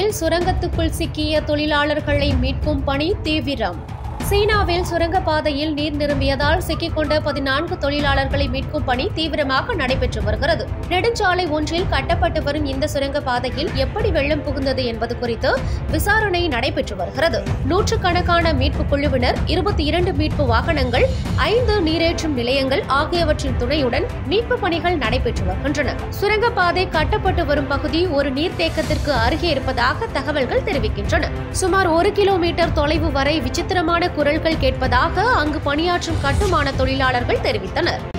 சீனாவில் சுரங்கத்துக்குள் சிக்கிய தொழிலாளர்களை மீட்கும் பணி தீவிரம் சீனாவில் சுரங்கப்பாதையில் நீர் நிரம்பியதால் சிக்கிக்கொண்ட பதினான்கு தொழிலாளர்களை மீட்கும் பணி தீவிரமாக நடைபெற்று வருகிறது நெடுஞ்சாலை ஒன்றில் கட்டப்பட்டு வரும் இந்த சுரங்கப்பாதையில் எப்படி வெள்ளம் புகுந்தது என்பது குறித்து விசாரணை நடைபெற்று வருகிறது நூற்றுக்கணக்கான மீட்பு குழுவினர் இருபத்தி இரண்டு மீட்பு வாகனங்கள் ஐந்து நீரேற்றும் நிலையங்கள் ஆகியவற்றின் துணையுடன் மீட்பு பணிகள் நடைபெற்று வருகின்றன சுரங்கப்பாதை கட்டப்பட்டு வரும் பகுதி ஒரு நீர்த்தேக்கத்திற்கு அருகே இருப்பதாக தகவல்கள் தெரிவிக்கின்றன சுமார் ஒரு கிலோமீட்டர் தொலைவு வரை விசித்திரமான குரல்கள் கேட்பதாக அங்கு பணியாற்றும் கட்டுமான தொழிலாளர்கள் தெரிவித்தனர்